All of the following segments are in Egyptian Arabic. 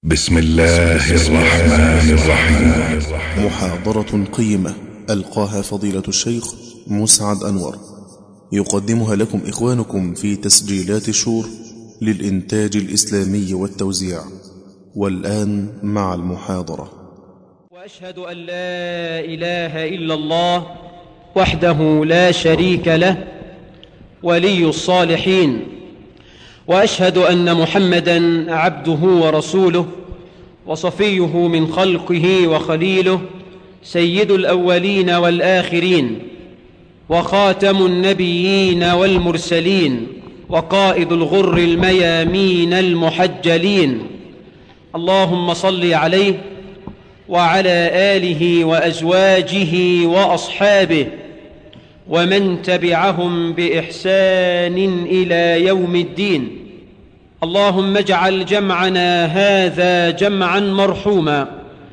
بسم الله الرحمن الرحيم محاضرة قيمة ألقاها فضيلة الشيخ مسعد أنور يقدمها لكم إخوانكم في تسجيلات الشور للإنتاج الإسلامي والتوزيع والآن مع المحاضرة واشهد ان لا اله الا الله وحده لا شريك له ولي الصالحين واشهد ان محمدا عبده ورسوله وصفيه من خلقه وخليله سيد الاولين والاخرين وخاتم النبيين والمرسلين وقائد الغر الميامين المحجلين اللهم صل عليه وعلى اله وازواجه واصحابه ومن تبعهم باحسان الى يوم الدين اللهم اجعل جمعنا هذا جمعا مرحوما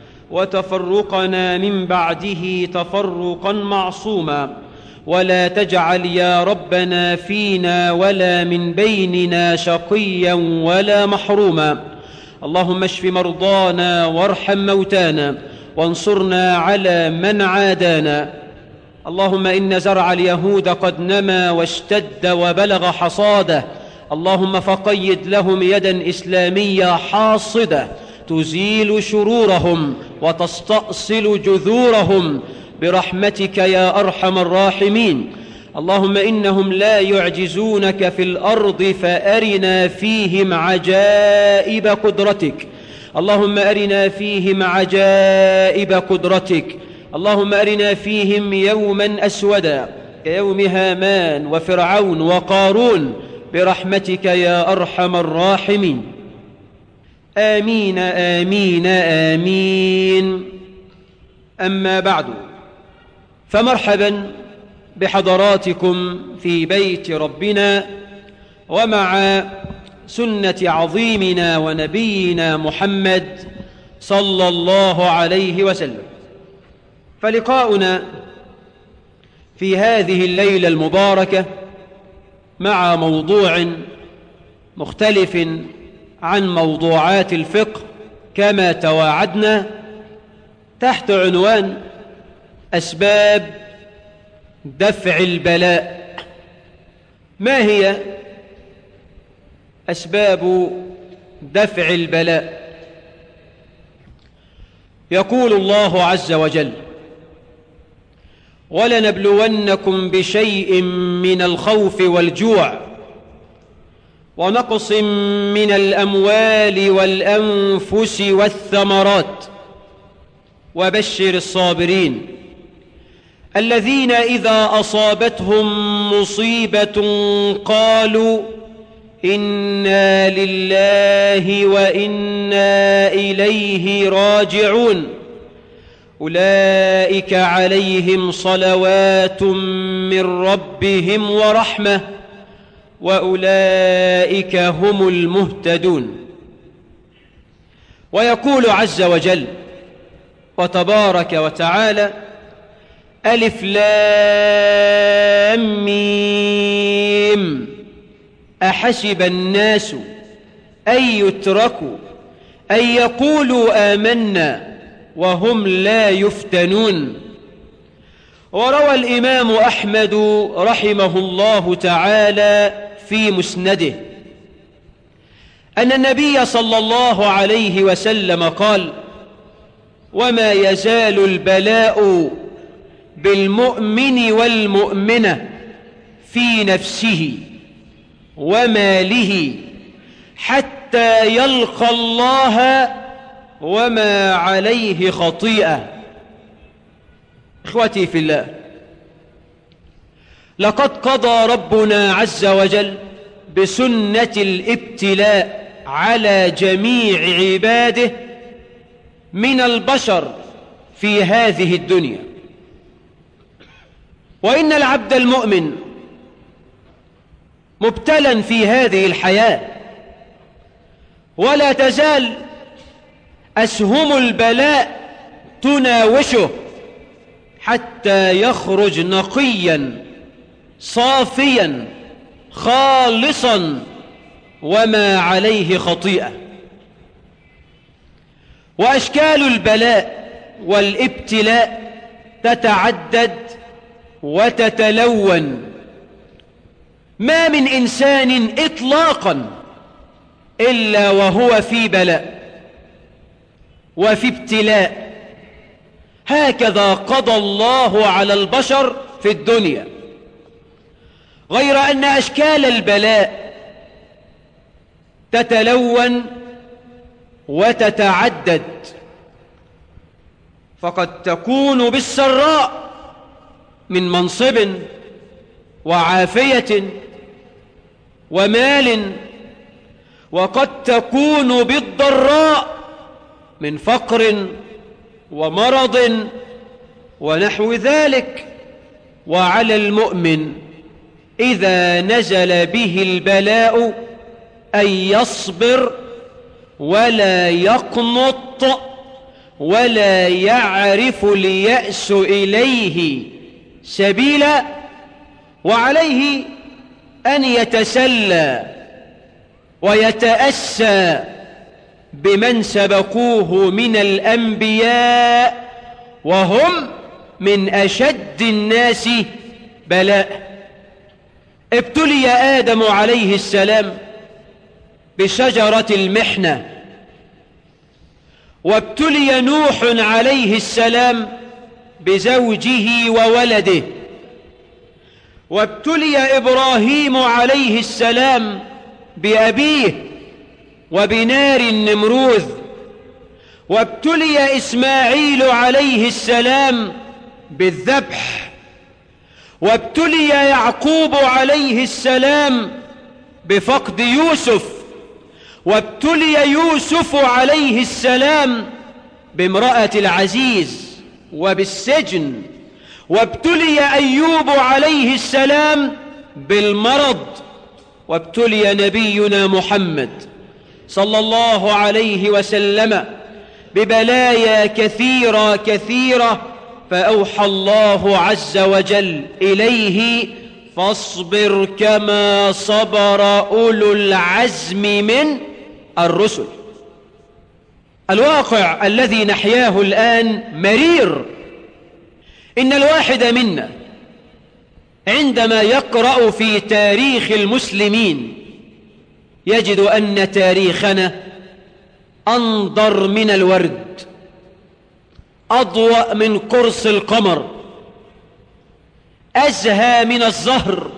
وتفرقنا من بعده تفرقا معصوما ولا تجعل يا ربنا فينا ولا من بيننا شقيا ولا محروما اللهم اشف مرضانا وارحم موتانا وانصرنا على من عادانا اللهم ان زرع اليهود قد نما واشتد وبلغ حصاده اللهم فقيد لهم يدا اسلاميه حاصده تزيل شرورهم وتستاصل جذورهم برحمتك يا ارحم الراحمين اللهم انهم لا يعجزونك في الارض فارنا فيهم عجائب قدرتك اللهم ارنا فيهم عجائب قدرتك اللهم ارنا فيهم يوما اسودا كيوم هامان وفرعون وقارون برحمتك يا ارحم الراحمين امين امين امين اما بعد فمرحبا بحضراتكم في بيت ربنا ومع سنه عظيمنا ونبينا محمد صلى الله عليه وسلم فلقاؤنا في هذه الليله المباركه مع موضوع مختلف عن موضوعات الفقه كما تواعدنا تحت عنوان اسباب دفع البلاء ما هي اسباب دفع البلاء يقول الله عز وجل ولنبلونكم بشيء من الخوف والجوع ونقص من الاموال والانفس والثمرات وبشر الصابرين الذين اذا اصابتهم مصيبه قالوا انا لله وانا اليه راجعون اولئك عليهم صلوات من ربهم ورحمه واولئك هم المهتدون ويقول عز وجل وتبارك وتعالى ألف لام ميم أحسب الناس أن يتركوا أن يقولوا آمنا وهم لا يفتنون وروى الإمام أحمد رحمه الله تعالى في مسنده أن النبي صلى الله عليه وسلم قال وما يزال البلاء بالمؤمن والمؤمنة في نفسه وماله حتى يلقى الله وما عليه خطيئة إخوتي في الله لقد قضى ربنا عز وجل بسنة الابتلاء على جميع عباده من البشر في هذه الدنيا وإن العبد المؤمن مبتلا في هذه الحياة ولا تزال أسهم البلاء تناوشه حتى يخرج نقيا صافيا خالصا وما عليه خطيئة وأشكال البلاء والابتلاء تتعدد وتتلون ما من إنسان إطلاقا إلا وهو في بلاء وفي ابتلاء هكذا قضى الله على البشر في الدنيا غير أن أشكال البلاء تتلون وتتعدد فقد تكون بالسراء من منصب وعافية ومال وقد تكون بالضراء من فقر ومرض ونحو ذلك وعلى المؤمن إذا نزل به البلاء أن يصبر ولا يقنط ولا يعرف اليأس إليه سبيلا وعليه أن يتسلى ويتأسى بمن سبقوه من الأنبياء وهم من أشد الناس بلاء ابتلي آدم عليه السلام بشجرة المحنة وابتلي نوح عليه السلام بزوجه وولده وابتلي إبراهيم عليه السلام بأبيه وبنار النمروذ وابتلي إسماعيل عليه السلام بالذبح وابتلي يعقوب عليه السلام بفقد يوسف وابتلي يوسف عليه السلام بامرأة العزيز وبالسجن وابتلي أيوب عليه السلام بالمرض وابتلي نبينا محمد صلى الله عليه وسلم ببلايا كثيرة كثيرة فأوحى الله عز وجل إليه فاصبر كما صبر أولو العزم من الرسل الواقع الذي نحياه الآن مرير إن الواحد منا عندما يقرأ في تاريخ المسلمين يجد أن تاريخنا أنضر من الورد أضوأ من قرص القمر أزهى من الزهر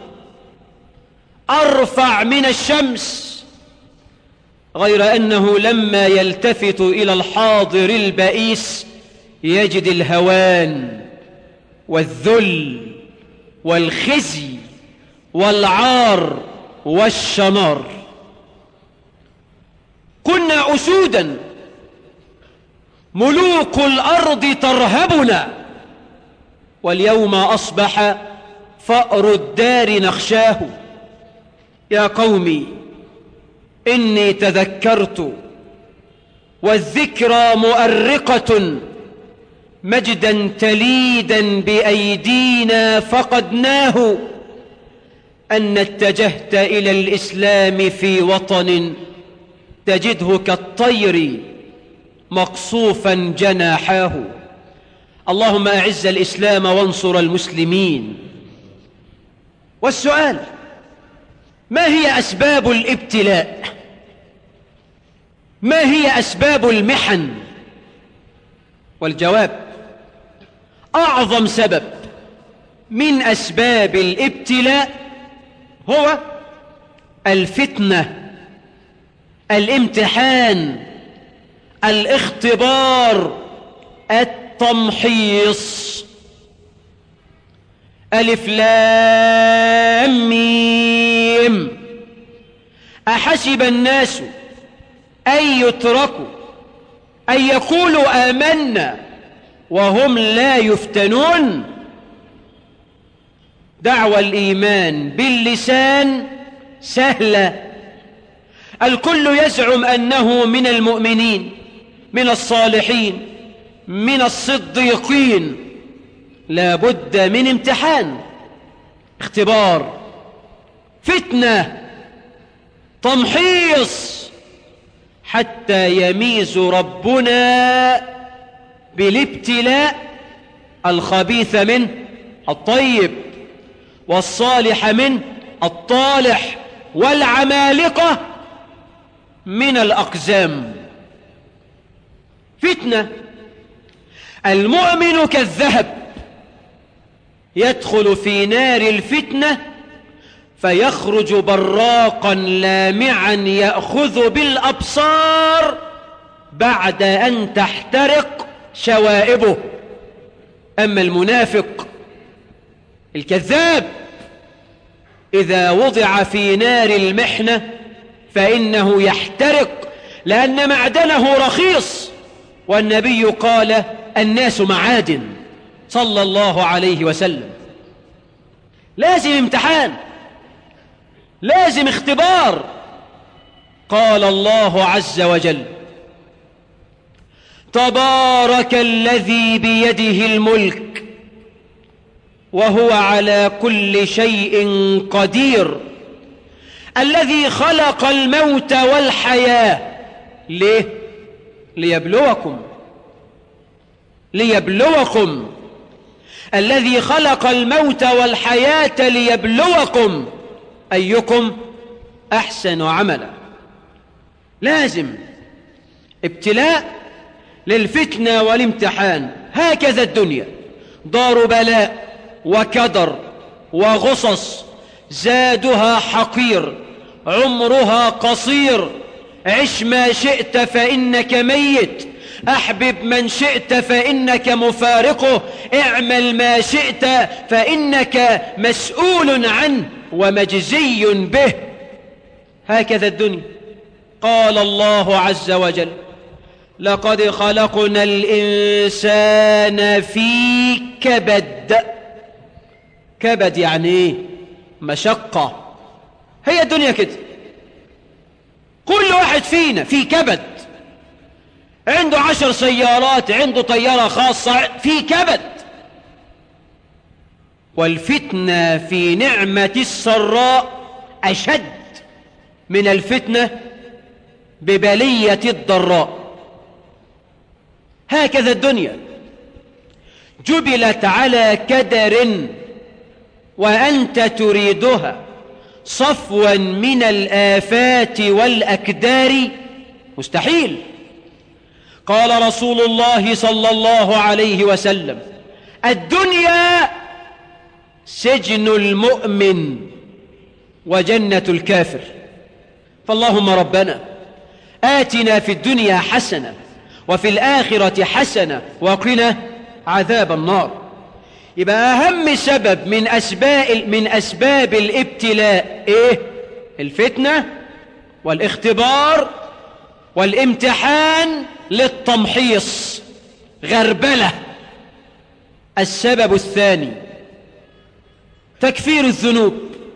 أرفع من الشمس غير أنه لما يلتفت إلى الحاضر البئيس يجد الهوان والذل والخزي والعار والشنار كنا أسودا ملوك الأرض ترهبنا واليوم أصبح فأر الدار نخشاه يا قومي إني تذكرت والذكرى مؤرقة مجدا تليدا بأيدينا فقدناه أن اتجهت إلى الإسلام في وطن تجده كالطير مقصوفا جناحاه اللهم أعز الإسلام وانصر المسلمين والسؤال ما هي أسباب الابتلاء ما هي أسباب المحن والجواب أعظم سبب من أسباب الابتلاء هو الفتنة الامتحان الاختبار التمحيص ألف لام ميم أحسب الناس أن يتركوا أن يقولوا آمنا وهم لا يفتنون دعوى الإيمان باللسان سهلة الكل يزعم أنه من المؤمنين من الصالحين من الصديقين لا بد من امتحان اختبار فتنة تمحيص حتى يميز ربنا بالابتلاء الخبيث منه الطيب والصالح منه الطالح والعمالقة من الأقزام فتنة المؤمن كالذهب يدخل في نار الفتنة فيخرج براقا لامعا يأخذ بالأبصار بعد أن تحترق شوائبه أما المنافق الكذاب إذا وضع في نار المحنة فإنه يحترق لأن معدنه رخيص والنبي قال الناس معادن صلى الله عليه وسلم لازم امتحان لازم اختبار قال الله عز وجل تبارك الذي بيده الملك وهو على كل شيء قدير الذي خلق الموت والحياة ليه؟ ليبلوكم ليبلوكم الذي خلق الموت والحياة ليبلوكم أيكم أحسن عملا لازم ابتلاء للفتنة والامتحان هكذا الدنيا دار بلاء وكدر وغصص زادها حقير عمرها قصير عش ما شئت فإنك ميت أحبب من شئت فإنك مفارقه اعمل ما شئت فإنك مسؤول عنه ومجزي به هكذا الدنيا قال الله عز وجل لقد خلقنا الإنسان في كبد كبد يعني ايه مشقة هي الدنيا كده كل واحد فينا في كبد عنده عشر سيارات عنده طيارة خاصة في كبد والفتنة في نعمة السراء أشد من الفتنة ببلية الضراء هكذا الدنيا جبلت على كدر وأنت تريدها صفوا من الآفات والأكدار مستحيل قال رسول الله صلى الله عليه وسلم الدنيا سجن المؤمن وجنة الكافر فاللهم ربنا آتنا في الدنيا حسنة وفي الآخرة حسنة وقنا عذاب النار يبقى أهم سبب من أسباب, من أسباب الابتلاء إيه؟ الفتنة والاختبار والامتحان للتمحيص غربلة السبب الثاني تكفير الذنوب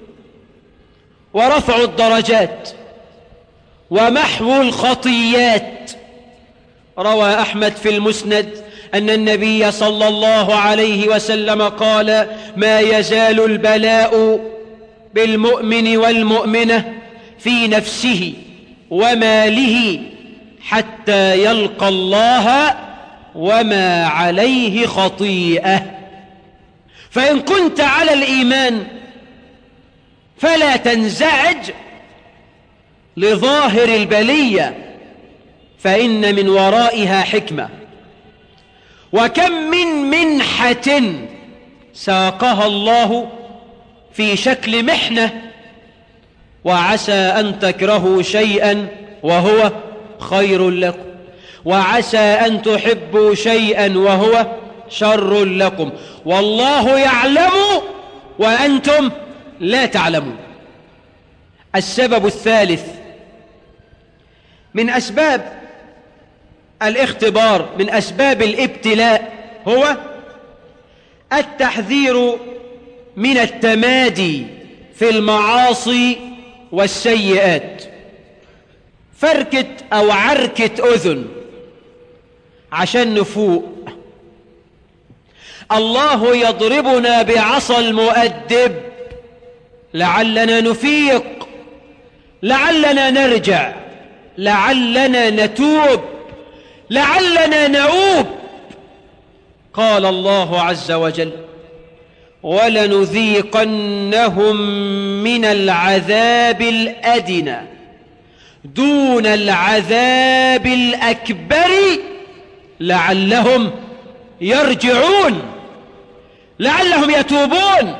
ورفع الدرجات ومحو الخطيات روى أحمد في المسند أن النبي صلى الله عليه وسلم قال ما يزال البلاء بالمؤمن والمؤمنة في نفسه وماله حتى يلقى الله وما عليه خطيئة فإن كنت على الإيمان فلا تنزعج لظاهر البلية فإن من ورائها حكمة وكم من منحة ساقها الله في شكل محنة وعسى أن تكرهوا شيئا وهو خير لكم وعسى أن تحبوا شيئا وهو شر لكم والله يعلم وأنتم لا تعلمون السبب الثالث من أسباب الاختبار من أسباب الابتلاء هو التحذير من التمادي في المعاصي والسيئات فركة أو عركة أذن عشان نفوق الله يضربنا بعصا المؤدب لعلنا نفيق لعلنا نرجع لعلنا نتوب لعلنا نعوب قال الله عز وجل ولنذيقنهم من العذاب الأدنى دون العذاب الأكبر لعلهم يرجعون لعلهم يتوبون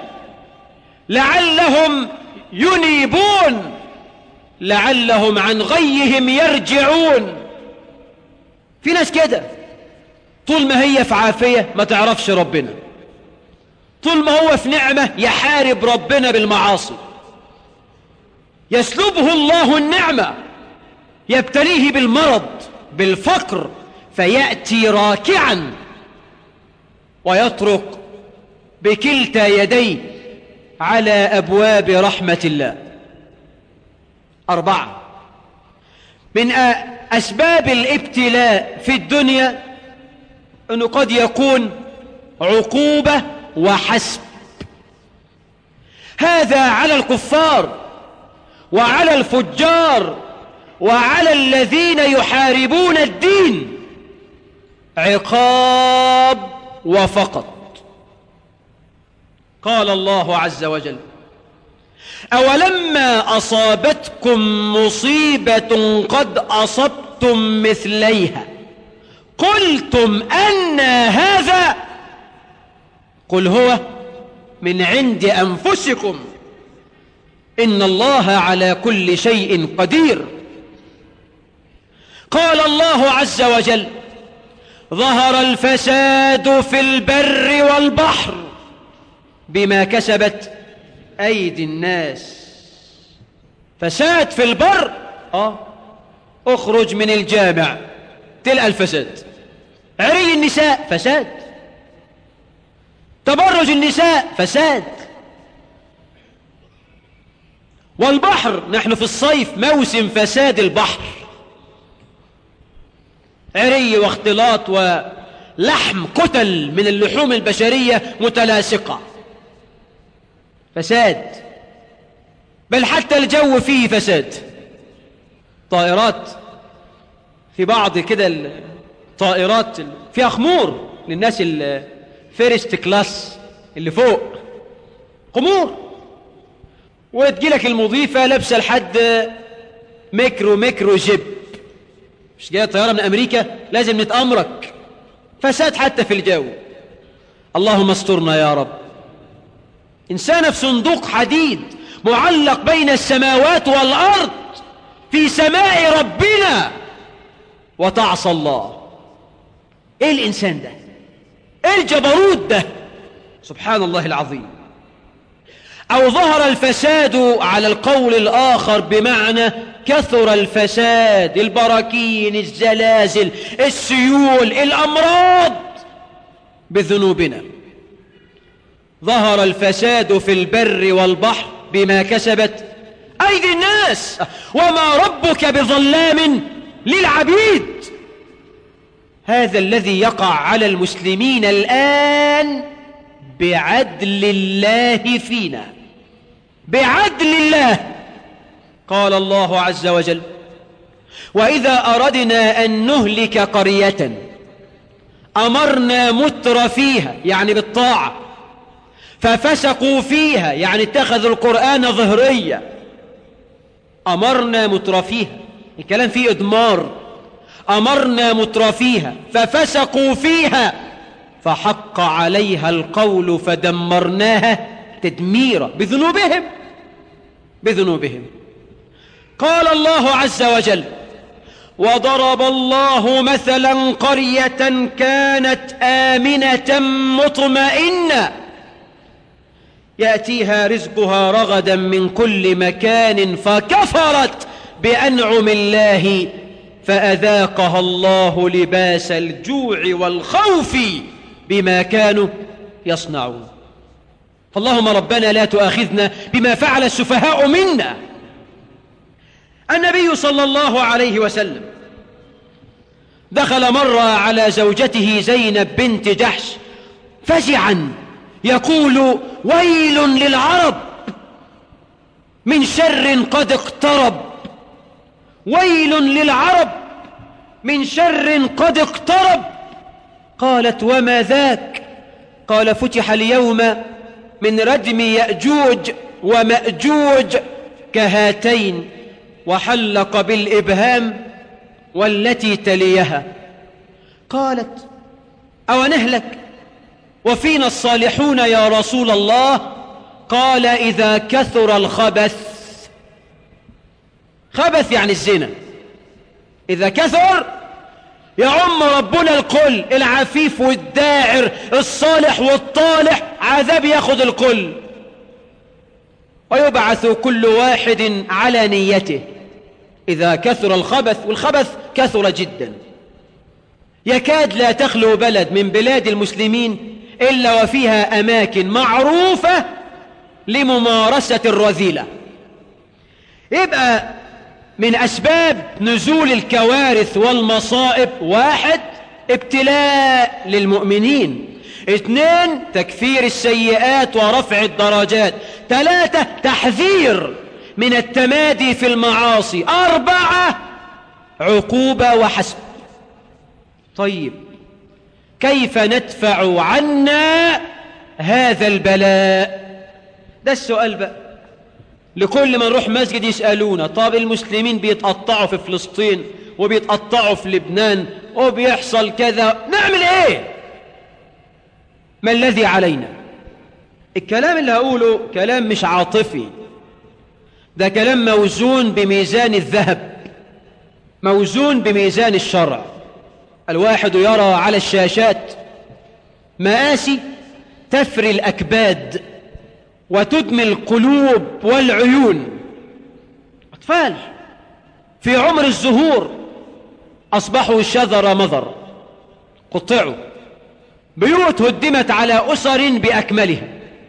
لعلهم ينيبون لعلهم عن غيهم يرجعون في ناس كده طول ما هي في عافية ما تعرفش ربنا طول ما هو في نعمة يحارب ربنا بالمعاصي يسلبه الله النعمة يبتليه بالمرض بالفقر فيأتي راكعا ويطرق بكلتا يديه على أبواب رحمة الله أربعة من أسباب الابتلاء في الدنيا أنه قد يكون عقوبة وحسب هذا على الكفار وعلى الفجار وعلى الذين يحاربون الدين عقاب وفقط قال الله عز وجل أولما أصابتكم مصيبة قد أصبتم مثليها قلتم أن هذا قل هو من عند أنفسكم إن الله على كل شيء قدير قال الله عز وجل ظهر الفساد في البر والبحر بما كسبت أيدي الناس فساد في البر آه اخرج من الجامع تلقى الفساد عري النساء فساد تبرج النساء فساد والبحر نحن في الصيف موسم فساد البحر عري واختلاط ولحم كتل من اللحوم البشرية متلاصقة فساد بل حتى الجو فيه فساد طائرات في بعض كده الطائرات فيها خمور للناس الفيرست كلاس اللي فوق خمور وتجيلك المضيفة لابسة لحد ميكرو ميكرو جيب مش جاية طيارة من أمريكا لازم نتأمرك فساد حتى في الجو اللهم استرنا يا رب إنسانة في صندوق حديد معلق بين السماوات والأرض في سماء ربنا وتعصى الله ايه الانسان ده ايه الجبروت ده سبحان الله العظيم او ظهر الفساد على القول الاخر بمعنى كثر الفساد البراكين الزلازل السيول الامراض بذنوبنا ظهر الفساد في البر والبحر بما كسبت ايدي الناس وما ربك بظلام للعبيد هذا الذي يقع على المسلمين الآن بعدل الله فينا بعدل الله قال الله عز وجل وإذا أردنا أن نهلك قرية أمرنا متر فيها يعني بالطاعة ففسقوا فيها يعني اتخذوا القرآن ظهرية أمرنا متر فيها الكلام فيه إدمار أمرنا مترفيها ففسقوا فيها فحق عليها القول فدمرناها تدميرا بذنوبهم بذنوبهم قال الله عز وجل وضرب الله مثلا قرية كانت آمنة مطمئنة يأتيها رزقها رغدا من كل مكان فكفرت بأنعم الله فأذاقها الله لباس الجوع والخوف بما كانوا يصنعون فاللهم ربنا لا تؤاخذنا بما فعل السفهاء منا النبي صلى الله عليه وسلم دخل مرة على زوجته زينب بنت جحش فزعا يقول ويل للعرب من شر قد اقترب ويل للعرب من شر قد اقترب قالت وما ذاك قال فتح اليوم من ردم يأجوج ومأجوج كهاتين وحلق بالإبهام والتي تليها قالت أو نهلك وفينا الصالحون يا رسول الله قال إذا كثر الخبث خبث يعني الزنا إذا كثر يعم ربنا الكل العفيف والداعر الصالح والطالح عذاب ياخذ الكل ويبعث كل واحد على نيته إذا كثر الخبث والخبث كثر جدا يكاد لا تخلو بلد من بلاد المسلمين إلا وفيها أماكن معروفة لممارسة الرذيلة يبقى من أسباب نزول الكوارث والمصائب واحد ابتلاء للمؤمنين اثنين تكفير السيئات ورفع الدرجات ثلاثة تحذير من التمادي في المعاصي أربعة عقوبة وحسب طيب كيف ندفع عنا هذا البلاء ده السؤال بقى لكل ما نروح مسجد يسألونا طب المسلمين بيتقطعوا في فلسطين وبيتقطعوا في لبنان وبيحصل كذا نعمل ايه ما الذي علينا الكلام اللي هقوله كلام مش عاطفي ده كلام موزون بميزان الذهب موزون بميزان الشرع الواحد يرى على الشاشات مآسي تفري الأكباد وتدمي القلوب والعيون أطفال في عمر الزهور أصبحوا شذر مذر قطعوا بيوت هدمت على أسر بأكملها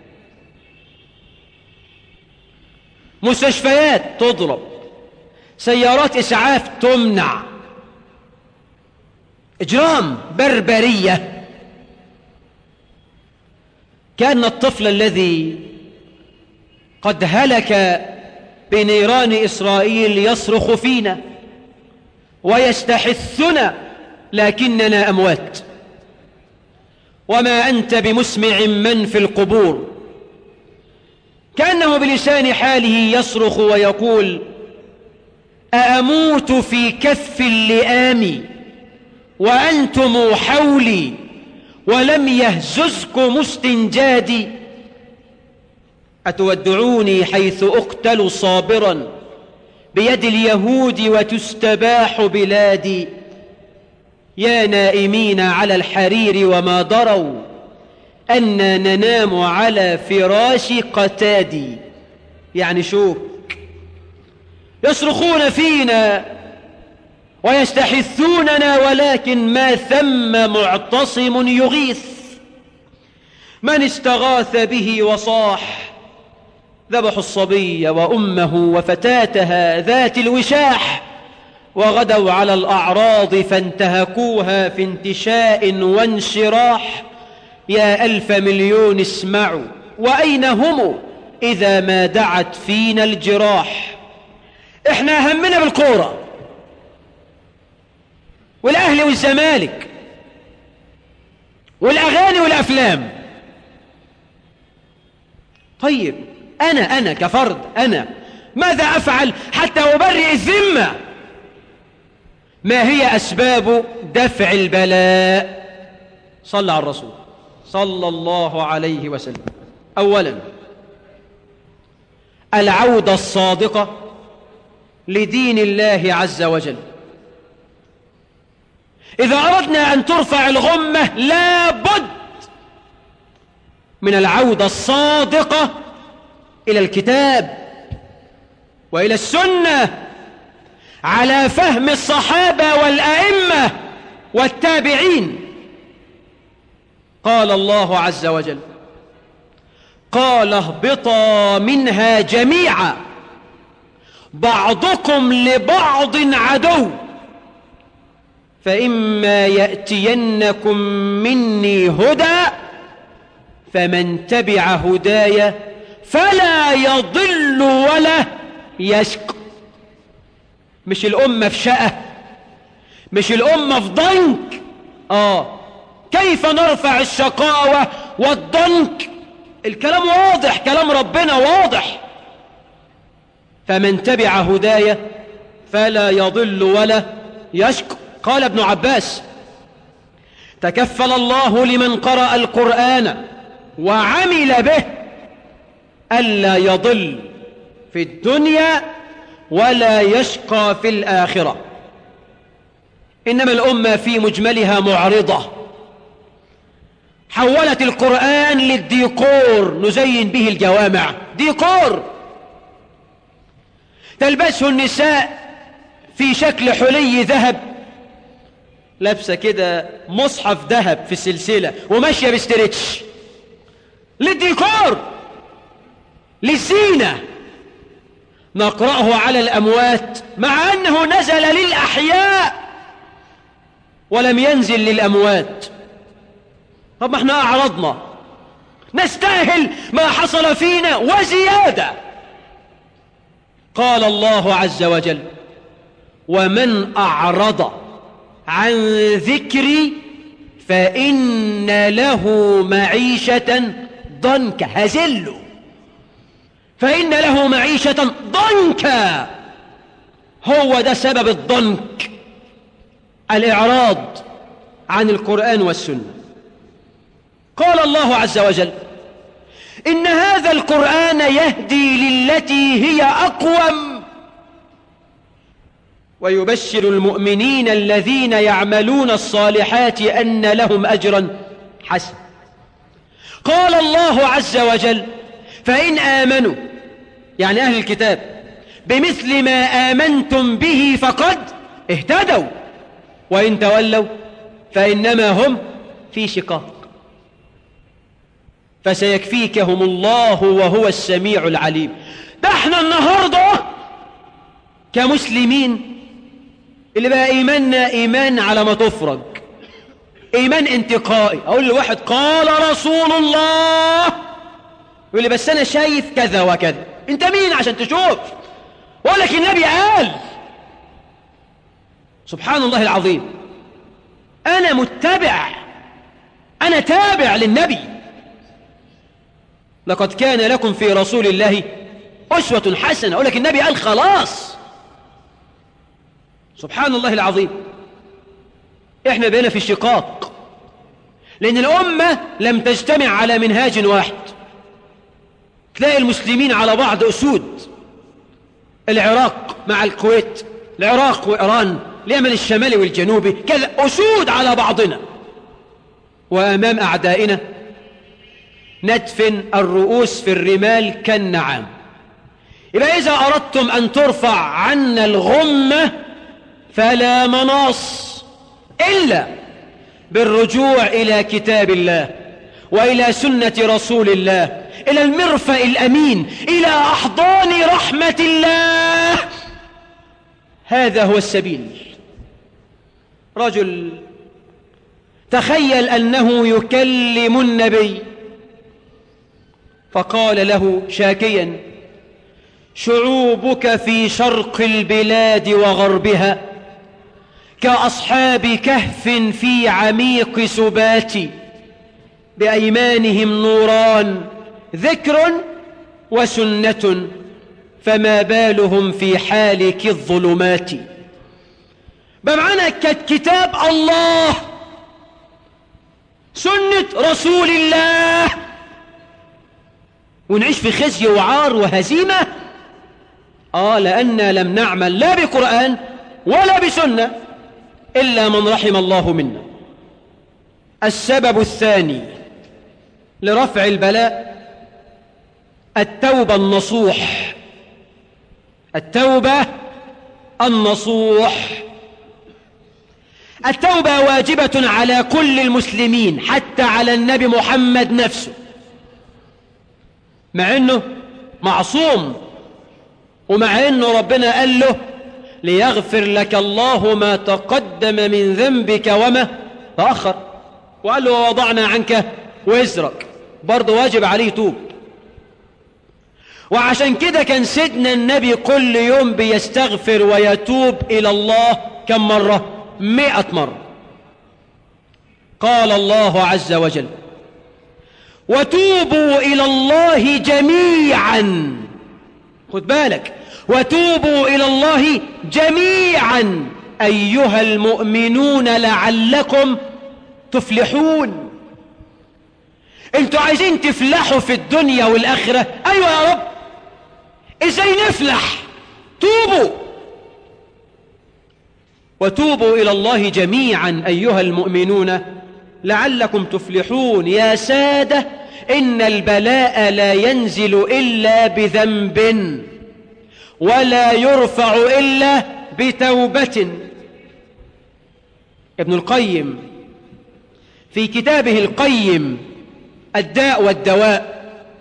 مستشفيات تضرب سيارات إسعاف تمنع إجرام بربرية كان الطفل الذي قد هلك بنيران إسرائيل يصرخ فينا ويستحثنا لكننا أموات وما أنت بمسمع من في القبور كأنه بلسان حاله يصرخ ويقول أأموت في كف اللئام وأنتم حولي ولم يهززكم استنجادي أتودعوني حيث أقتل صابرا بيد اليهود وتستباح بلادي يا نائمين على الحرير وما دروا أن ننام على فراش قتادي يعني شوك يصرخون فينا ويستحثوننا ولكن ما ثم معتصم يغيث من استغاث به وصاح ذبحوا الصبي وأمه وفتاتها ذات الوشاح وغدوا على الأعراض فانتهكوها في انتشاء وانشراح يا ألف مليون اسمعوا وأين هم إذا ما دعت فينا الجراح احنا همنا بالكورة والأهل والزمالك والأغاني والأفلام طيب أنا أنا كفرد أنا ماذا أفعل حتى أبرئ الذمة ما هي أسباب دفع البلاء صلى على الرسول صلى الله عليه وسلم أولا العودة الصادقة لدين الله عز وجل إذا أردنا أن ترفع الغمة لا بد من العودة الصادقة إلى الكتاب وإلى السنة على فهم الصحابة والأئمة والتابعين قال الله عز وجل قال اهبطا منها جميعا بعضكم لبعض عدو فإما يأتينكم مني هدى فمن تبع هدايا فلا يضل ولا يشق مش الأمة في شقة مش الأمة في ضنك آه كيف نرفع الشقاوة والضنك الكلام واضح كلام ربنا واضح فمن تبع هدايا فلا يضل ولا يشكو قال ابن عباس تكفل الله لمن قرأ القرآن وعمل به ألا يضل في الدنيا ولا يشقى في الآخرة إنما الأمة في مجملها معرضة حولت القرآن للديكور نزين به الجوامع ديكور تلبسه النساء في شكل حلي ذهب لابسه كده مصحف ذهب في السلسلة وماشية بستريتش للديكور للزينة نقرأه على الأموات مع أنه نزل للأحياء ولم ينزل للأموات طب ما احنا أعرضنا نستاهل ما حصل فينا وزيادة قال الله عز وجل ومن أعرض عن ذكري فإن له معيشة ضنكا هزله فإن له معيشة ضنكا هو ده سبب الضنك الإعراض عن القرآن والسنة قال الله عز وجل إن هذا القرآن يهدي للتي هي أقوم ويبشر المؤمنين الذين يعملون الصالحات أن لهم أجرا حسن قال الله عز وجل فإن آمنوا يعني أهل الكتاب بمثل ما آمنتم به فقد اهتدوا وإن تولوا فإنما هم في شقاق فسيكفيكهم الله وهو السميع العليم ده احنا النهاردة كمسلمين اللي بقى إيماننا إيمان على ما تفرج إيمان انتقائي أقول لواحد قال رسول الله يقول لي بس أنا شايف كذا وكذا أنت مين عشان تشوف وأقول لك النبي قال سبحان الله العظيم أنا متبع أنا تابع للنبي لقد كان لكم في رسول الله أسوة حسنة أقول لك النبي قال خلاص سبحان الله العظيم احنا بقينا في شقاق لأن الأمة لم تجتمع على منهاج واحد تلاقي المسلمين على بعض أسود العراق مع الكويت العراق وإيران اليمن الشمالي والجنوبي كذا أسود على بعضنا وأمام أعدائنا ندفن الرؤوس في الرمال كالنعام يبقى إذا أردتم أن ترفع عنا الغمة فلا مناص إلا بالرجوع إلى كتاب الله وإلى سنة رسول الله إلى المرفأ الأمين إلى أحضان رحمة الله هذا هو السبيل رجل تخيل أنه يكلم النبي فقال له شاكيا شعوبك في شرق البلاد وغربها كأصحاب كهف في عميق سبات بأيمانهم نوران ذكر وسنة فما بالهم في حالك الظلمات بمعنى كتاب الله سنة رسول الله ونعيش في خزي وعار وهزيمة آه لأننا لم نعمل لا بقرآن ولا بسنة إلا من رحم الله منا السبب الثاني لرفع البلاء التوبة النصوح التوبة النصوح التوبة واجبة على كل المسلمين حتى على النبي محمد نفسه مع انه معصوم ومع انه ربنا قال له ليغفر لك الله ما تقدم من ذنبك وما تأخر وقال له وضعنا عنك وزرك برضه واجب عليه توب وعشان كده كان سيدنا النبي كل يوم بيستغفر ويتوب إلى الله كم مرة مئة مرة قال الله عز وجل وتوبوا إلى الله جميعا خد بالك وتوبوا إلى الله جميعا أيها المؤمنون لعلكم تفلحون انتوا عايزين تفلحوا في الدنيا والآخرة أيوة يا رب ازاي نفلح توبوا وتوبوا إلى الله جميعا أيها المؤمنون لعلكم تفلحون يا سادة إن البلاء لا ينزل إلا بذنب ولا يرفع إلا بتوبة ابن القيم في كتابه القيم الداء والدواء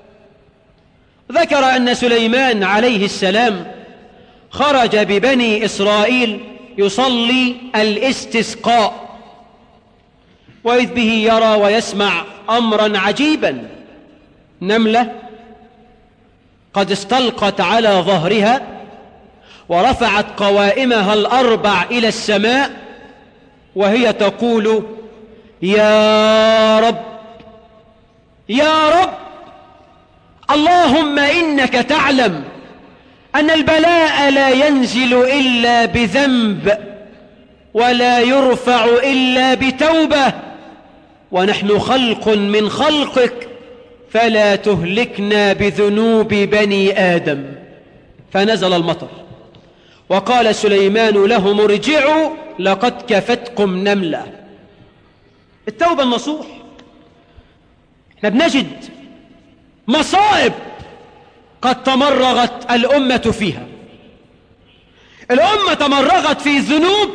ذكر أن سليمان عليه السلام خرج ببني إسرائيل يصلي الاستسقاء وإذ به يرى ويسمع أمرا عجيبا نملة قد استلقت على ظهرها ورفعت قوائمها الأربع إلى السماء وهي تقول يا رب يا رب اللهم إنك تعلم أن البلاء لا ينزل إلا بذنب ولا يرفع إلا بتوبة ونحن خلق من خلقك فلا تهلكنا بذنوب بني آدم فنزل المطر وقال سليمان لهم ارجعوا لقد كفتكم نملة التوبة النصوح احنا بنجد مصائب قد تمرغت الأمة فيها الأمة تمرغت في ذنوب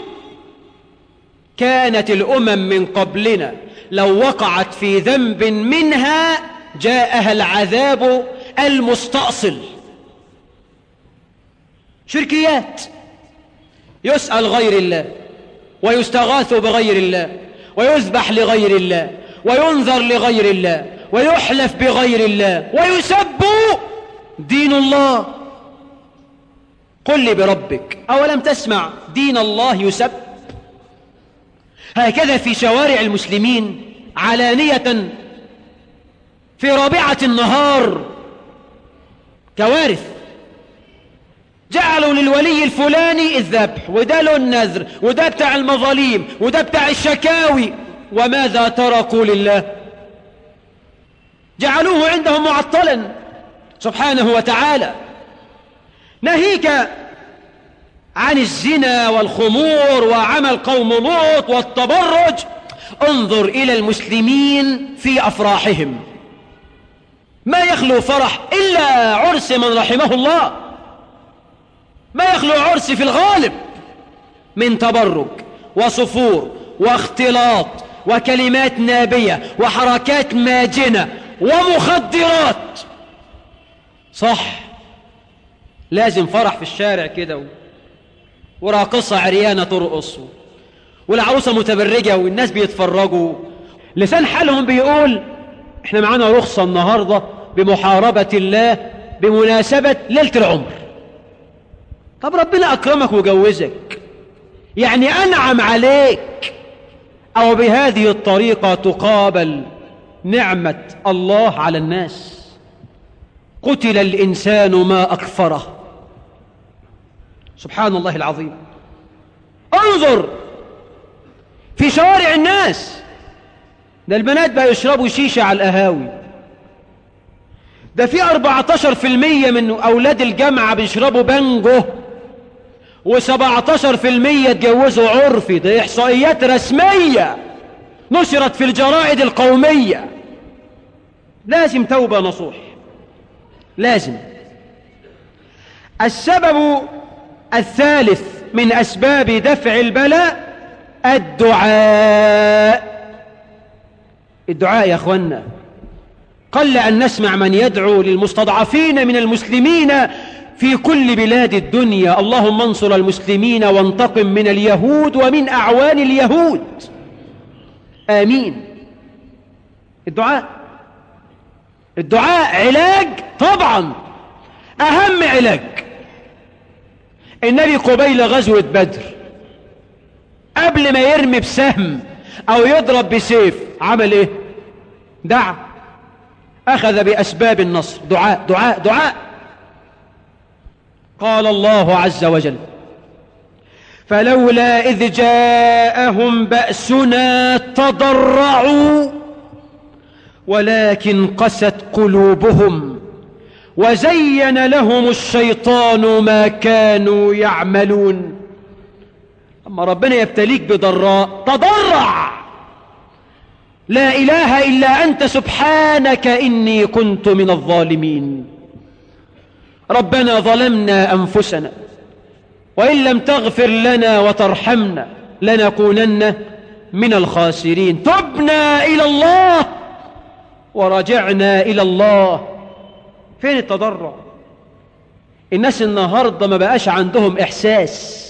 كانت الأمم من قبلنا لو وقعت في ذنب منها جاءها العذاب المستأصل شركيات يسأل غير الله ويستغاث بغير الله ويذبح لغير الله وينذر لغير الله ويحلف بغير الله ويسب دين الله قل لي بربك أولم تسمع دين الله يسب هكذا في شوارع المسلمين علانية في رابعة النهار كوارث جعلوا للولي الفلاني الذبح وده له النذر وده بتاع المظاليم وده بتاع الشكاوي وماذا تركوا لله جعلوه عندهم معطلا سبحانه وتعالى نهيك عن الزنا والخمور وعمل قوم لوط والتبرج انظر إلى المسلمين في أفراحهم ما يخلو فرح إلا عرس من رحمه الله ما يخلو عرس في الغالب من تبرج وصفور واختلاط وكلمات نابية وحركات ماجنة ومخدرات صح لازم فرح في الشارع كده وراقصة عريانة ترقص والعروسة متبرجة والناس بيتفرجوا لسان حالهم بيقول احنا معانا رخصة النهاردة بمحاربة الله بمناسبة ليلة العمر طب ربنا أكرمك وجوزك يعني أنعم عليك أو بهذه الطريقة تقابل نعمة الله على الناس قتل الإنسان ما أكفره سبحان الله العظيم انظر في شوارع الناس ده البنات بقى يشربوا شيشة على القهاوي ده في 14% من أولاد الجامعة بيشربوا بانجو و17% اتجوزوا عرفي ده إحصائيات رسمية نشرت في الجرائد القومية لازم توبة نصوح لازم السبب الثالث من أسباب دفع البلاء الدعاء الدعاء يا أخوانا قل أن نسمع من يدعو للمستضعفين من المسلمين في كل بلاد الدنيا اللهم انصر المسلمين وانتقم من اليهود ومن أعوان اليهود آمين الدعاء الدعاء علاج طبعا أهم علاج النبي قبيل غزوة بدر قبل ما يرمي بسهم أو يضرب بسيف عمل إيه دعا أخذ بأسباب النصر دعاء دعاء دعاء قال الله عز وجل فلولا إذ جاءهم بأسنا تضرعوا ولكن قست قلوبهم وزين لهم الشيطان ما كانوا يعملون أما ربنا يبتليك بضراء تضرع لا إله إلا أنت سبحانك إني كنت من الظالمين ربنا ظلمنا أنفسنا وإن لم تغفر لنا وترحمنا لنكونن من الخاسرين تبنا إلى الله ورجعنا إلى الله فين التضرع الناس النهاردة ما بقاش عندهم إحساس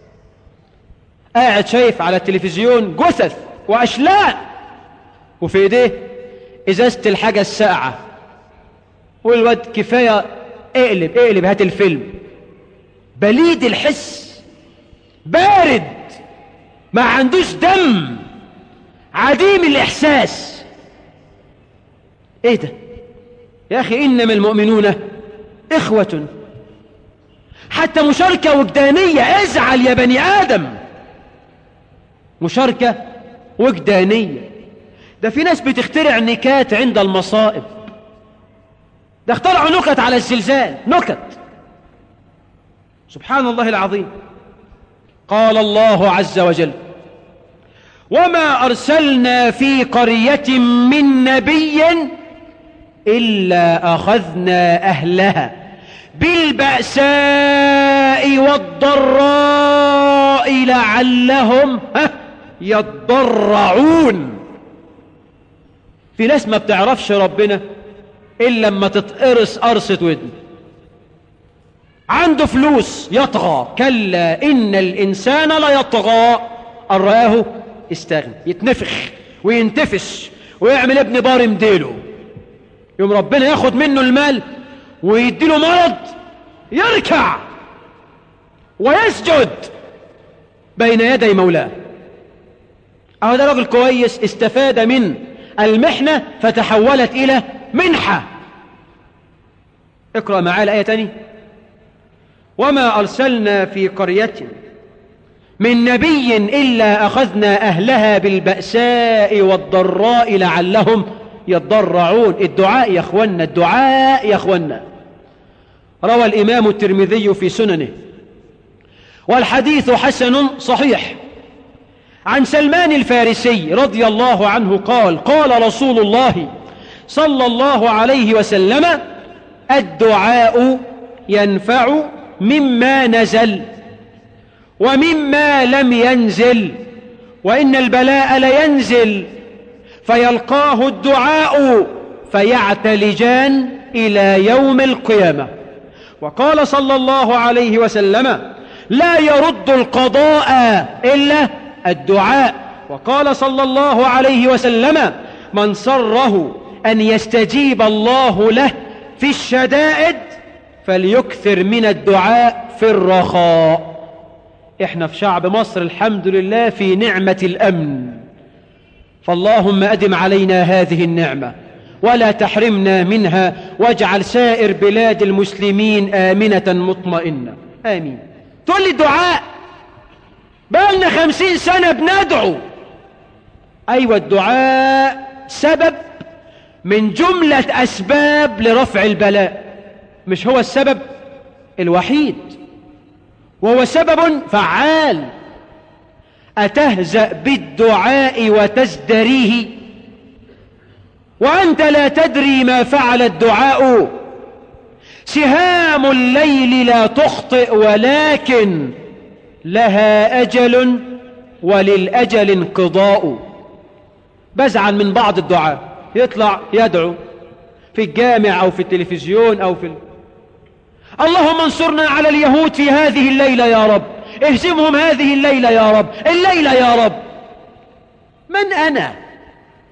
قاعد شايف على التلفزيون جثث وأشلاء وفي ايديه ازازة الحاجة الساقعة والواد كفاية اقلب اقلب هات الفيلم بليد الحس بارد ما عندوش دم عديم الإحساس ايه ده يا أخي إنما المؤمنون إخوة حتى مشاركة وجدانية ازعل يا بني آدم مشاركة وجدانية ده في ناس بتخترع نكات عند المصائب ده اخترعوا نكت على الزلزال نكت سبحان الله العظيم قال الله عز وجل وما أرسلنا في قرية من نبي إلا أخذنا أهلها بالبأساء والضراء لعلهم يضرعون في ناس ما بتعرفش ربنا إلا لما تتقرص قرصة ودن عنده فلوس يطغى كلا إن الإنسان لا يطغى أن رآه استغنى يتنفخ وينتفش ويعمل ابن بار مديله يوم ربنا ياخد منه المال ويديله مرض يركع ويسجد بين يدي مولاه أهو ده راجل كويس استفاد من المحنة فتحولت إلى منحة اقرأ معايا الآية تاني وما أرسلنا في قرية من نبي إلا أخذنا أهلها بالبأساء والضراء لعلهم يضرعون الدعاء يا أخوانا الدعاء يا أخوانا روى الإمام الترمذي في سننه والحديث حسن صحيح عن سلمان الفارسي رضي الله عنه قال قال رسول الله صلى الله عليه وسلم الدعاء ينفع مما نزل ومما لم ينزل وإن البلاء لينزل فيلقاه الدعاء فيعتلجان إلى يوم القيامة وقال صلى الله عليه وسلم لا يرد القضاء إلا الدعاء وقال صلى الله عليه وسلم من سره أن يستجيب الله له في الشدائد فليكثر من الدعاء في الرخاء احنا في شعب مصر الحمد لله في نعمة الأمن فاللهم أدم علينا هذه النعمة ولا تحرمنا منها واجعل سائر بلاد المسلمين آمنة مطمئنة آمين تقول لي الدعاء بقالنا خمسين سنة بندعو أيوة الدعاء سبب من جملة أسباب لرفع البلاء مش هو السبب الوحيد وهو سبب فعال أتهزأ بالدعاء وتزدريه وأنت لا تدري ما فعل الدعاء سهام الليل لا تخطئ ولكن لها أجل وللأجل انقضاء بزعل من بعض الدعاء يطلع يدعو في الجامع أو في التلفزيون أو في ال... اللهم انصرنا على اليهود في هذه الليلة يا رب اهزمهم هذه الليلة يا رب الليلة يا رب من أنا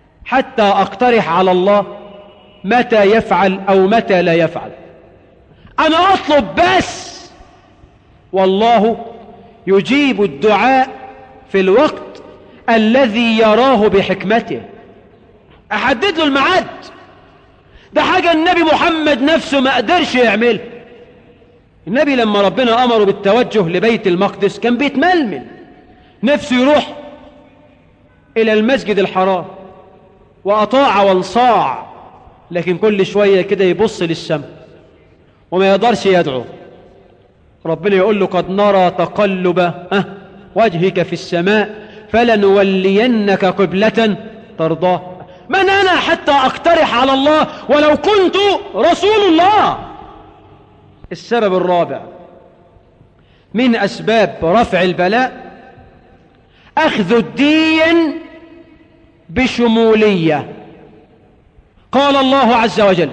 حتى أقترح على الله متى يفعل أو متى لا يفعل أنا أطلب بس والله يجيب الدعاء في الوقت الذي يراه بحكمته أحدد له الميعاد ده حاجة النبي محمد نفسه ما قدرش يعملها النبي لما ربنا أمره بالتوجه لبيت المقدس كان بيتململ نفسه يروح إلى المسجد الحرام وأطاع وانصاع لكن كل شوية كده يبص للسماء وما يقدرش يدعو ربنا يقول له قد نرى تقلب أه وجهك في السماء فلنولينك قبلة ترضاه من أنا حتى أقترح على الله ولو كنت رسول الله السبب الرابع من أسباب رفع البلاء أخذ الدين بشمولية قال الله عز وجل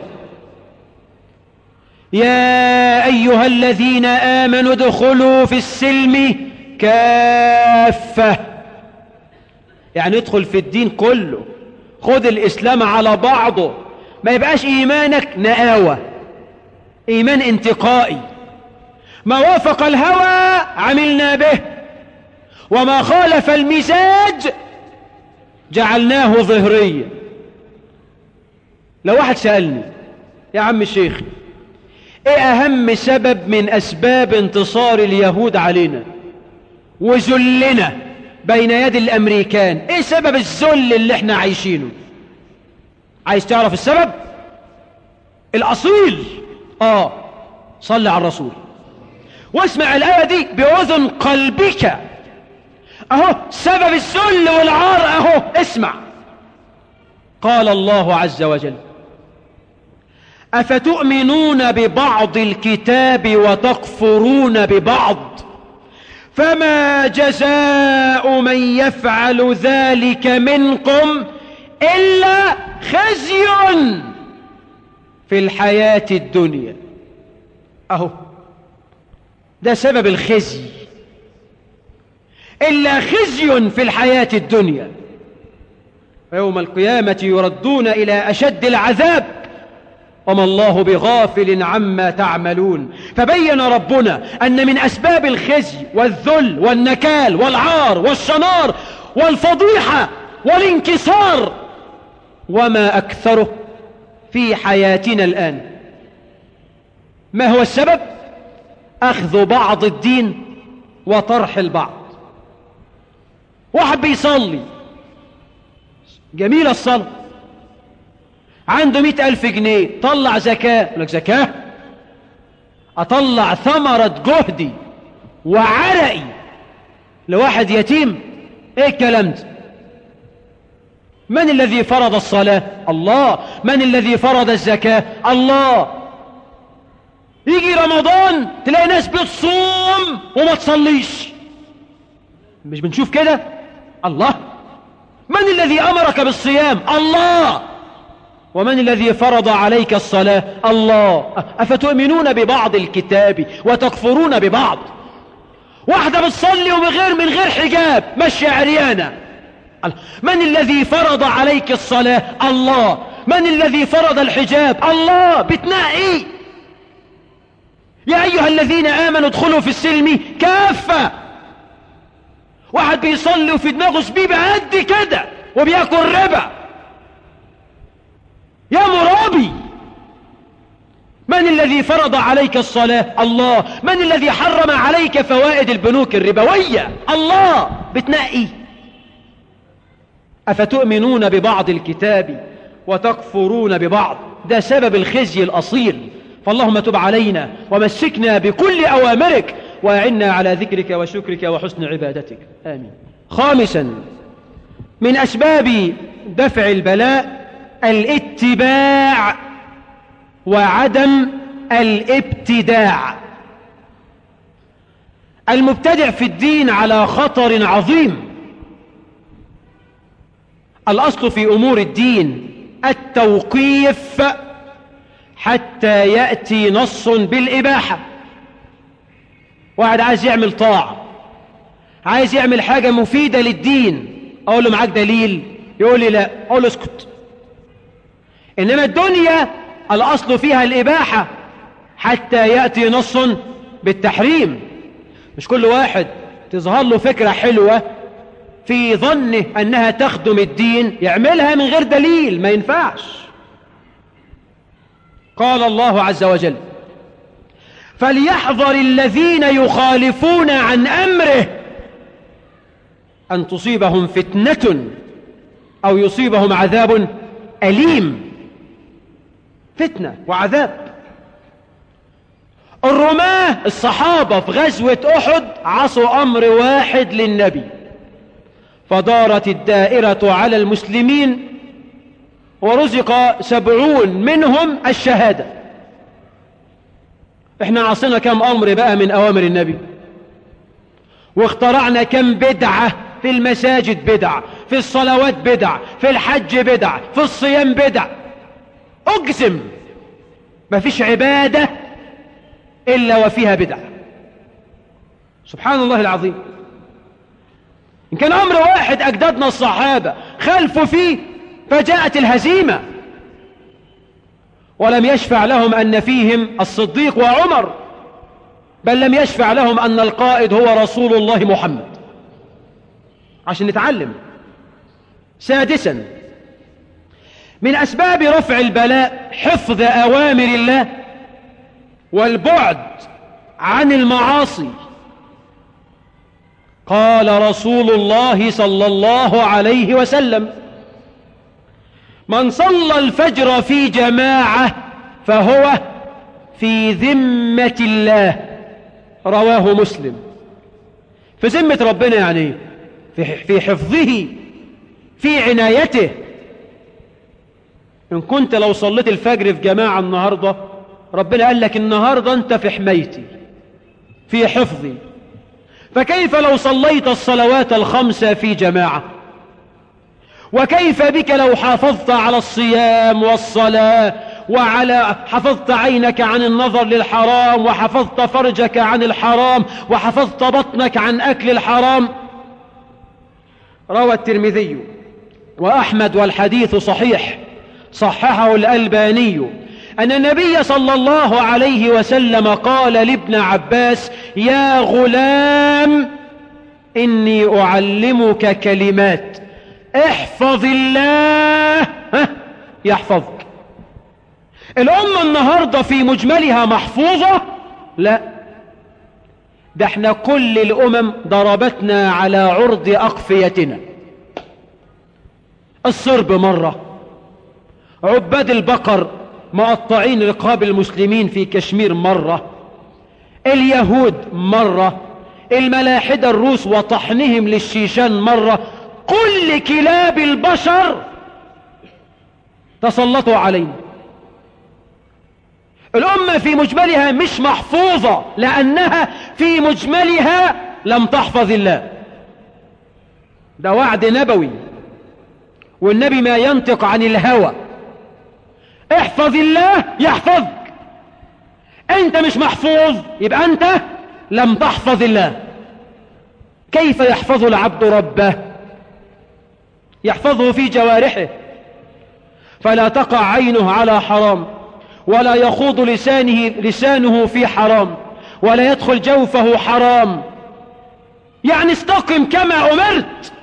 يا أيها الذين آمنوا ادخلوا في السلم كافة يعني ادخل في الدين كله خذ الإسلام على بعضه ما يبقاش إيمانك نآوة إيمان انتقائي ما وافق الهوى عملنا به وما خالف المزاج جعلناه ظهريا لو واحد سألني يا عم الشيخ ايه اهم سبب من اسباب انتصار اليهود علينا وذلنا بين يد الامريكان ايه سبب الذل اللي احنا عايشينه عايز تعرف السبب الاصيل اه صلي على الرسول واسمع الايه دي باذن قلبك اهو سبب الذل والعار اهو اسمع قال الله عز وجل افتؤمنون ببعض الكتاب وتكفرون ببعض فما جزاء من يفعل ذلك منكم الا خزي في الحياه الدنيا اهو ده سبب الخزي الا خزي في الحياه الدنيا ويوم القيامه يردون الى اشد العذاب وما الله بغافل عما تعملون فبين ربنا أن من أسباب الخزي والذل والنكال والعار والشنار والفضيحة والانكسار وما أكثره في حياتنا الآن ما هو السبب؟ أخذ بعض الدين وطرح البعض واحد بيصلي جميل الصلاة عنده مئة ألف جنيه طلع زكاة يقول لك زكاة أطلع ثمرة جهدي وعرقي لواحد يتيم ايه الكلام ده من الذي فرض الصلاة الله من الذي فرض الزكاة الله يجي رمضان تلاقي ناس بتصوم وما تصليش مش بنشوف كده الله من الذي أمرك بالصيام الله ومن الذي فرض عليك الصلاة الله أفتؤمنون ببعض الكتاب وتكفرون ببعض واحدة بتصلي ومن غير من غير حجاب ماشية عريانة من الذي فرض عليك الصلاة الله من الذي فرض الحجاب الله بتنقي يا أيها الذين آمنوا ادخلوا في السلم كافة واحد بيصلي وفي دماغه سبيبة قد كده وبياكل ربا يا مرابي من الذي فرض عليك الصلاة الله من الذي حرم عليك فوائد البنوك الربوية الله بتنقي أفتؤمنون ببعض الكتاب وتكفرون ببعض ده سبب الخزي الأصيل فاللهم تب علينا ومسكنا بكل أوامرك وأعنا على ذكرك وشكرك وحسن عبادتك آمين خامسا من أسباب دفع البلاء الاتباع وعدم الابتداع المبتدع في الدين على خطر عظيم الأصل في أمور الدين التوقيف حتى يأتي نص بالإباحة واحد عايز يعمل طاعة عايز يعمل حاجة مفيدة للدين أقول له معاك دليل يقول لي لا أقول له اسكت إنما الدنيا الأصل فيها الإباحة حتى يأتي نص بالتحريم مش كل واحد تظهر له فكرة حلوة في ظنه أنها تخدم الدين يعملها من غير دليل ما ينفعش قال الله عز وجل فليحذر الذين يخالفون عن أمره أن تصيبهم فتنة أو يصيبهم عذاب أليم فتنة وعذاب الرماة الصحابة في غزوة أحد عصوا أمر واحد للنبي فدارت الدائرة على المسلمين ورزق سبعون منهم الشهادة احنا عصينا كم أمر بقى من أوامر النبي واخترعنا كم بدعة في المساجد بدع في الصلوات بدع في الحج بدع في الصيام بدع أجزم ما فيش عبادة إلا وفيها بدع سبحان الله العظيم إن كان أمر واحد أجدادنا الصحابة خلفوا فيه فجاءت الهزيمة ولم يشفع لهم أن فيهم الصديق وعمر بل لم يشفع لهم أن القائد هو رسول الله محمد عشان نتعلم سادسا من أسباب رفع البلاء حفظ أوامر الله والبعد عن المعاصي قال رسول الله صلى الله عليه وسلم من صلى الفجر في جماعة فهو في ذمة الله رواه مسلم في ذمة ربنا يعني في حفظه في عنايته إن كنت لو صليت الفجر في جماعة النهاردة ربنا قال لك النهاردة أنت في حمايتي في حفظي فكيف لو صليت الصلوات الخمسة في جماعة وكيف بك لو حافظت على الصيام والصلاة وعلى حفظت عينك عن النظر للحرام وحفظت فرجك عن الحرام وحفظت بطنك عن أكل الحرام روى الترمذي وأحمد والحديث صحيح صححه الألباني أن النبي صلى الله عليه وسلم قال لابن عباس يا غلام إني أعلمك كلمات احفظ الله يحفظك الأمة النهاردة في مجملها محفوظة لا ده احنا كل الأمم ضربتنا على عرض أقفيتنا الصرب مرة عباد البقر مقطعين رقاب المسلمين في كشمير مرة اليهود مرة الملاحدة الروس وطحنهم للشيشان مرة كل كلاب البشر تسلطوا علينا الأمة في مجملها مش محفوظة لأنها في مجملها لم تحفظ الله ده وعد نبوي والنبي ما ينطق عن الهوى احفظ الله يحفظك انت مش محفوظ يبقى انت لم تحفظ الله كيف يحفظ العبد ربه يحفظه في جوارحه فلا تقع عينه على حرام ولا يخوض لسانه, لسانه في حرام ولا يدخل جوفه حرام يعني استقم كما أمرت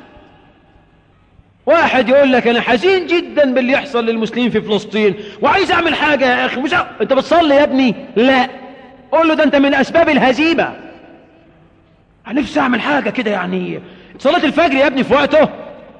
واحد يقول لك أنا حزين جدا باللي يحصل للمسلمين في فلسطين وعايز أعمل حاجة يا أخي مش ع... أنت بتصلي يا ابني لا قول له ده أنت من أسباب الهزيمة نفسي أعمل حاجة كده يعني صلاة الفجر يا ابني في وقته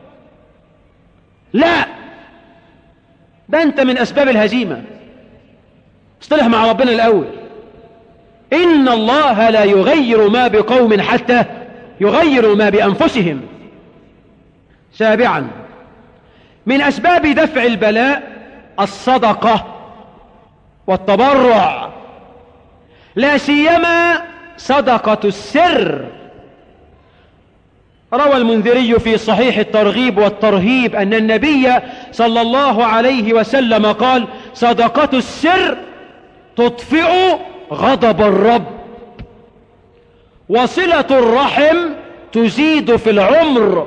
لا ده أنت من أسباب الهزيمة اصطلح مع ربنا الأول إن الله لا يغير ما بقوم حتى يغيروا ما بأنفسهم سابعا من أسباب دفع البلاء الصدقة والتبرع لا سيما صدقة السر روى المنذري في صحيح الترغيب والترهيب أن النبي صلى الله عليه وسلم قال صدقة السر تطفئ غضب الرب وصلة الرحم تزيد في العمر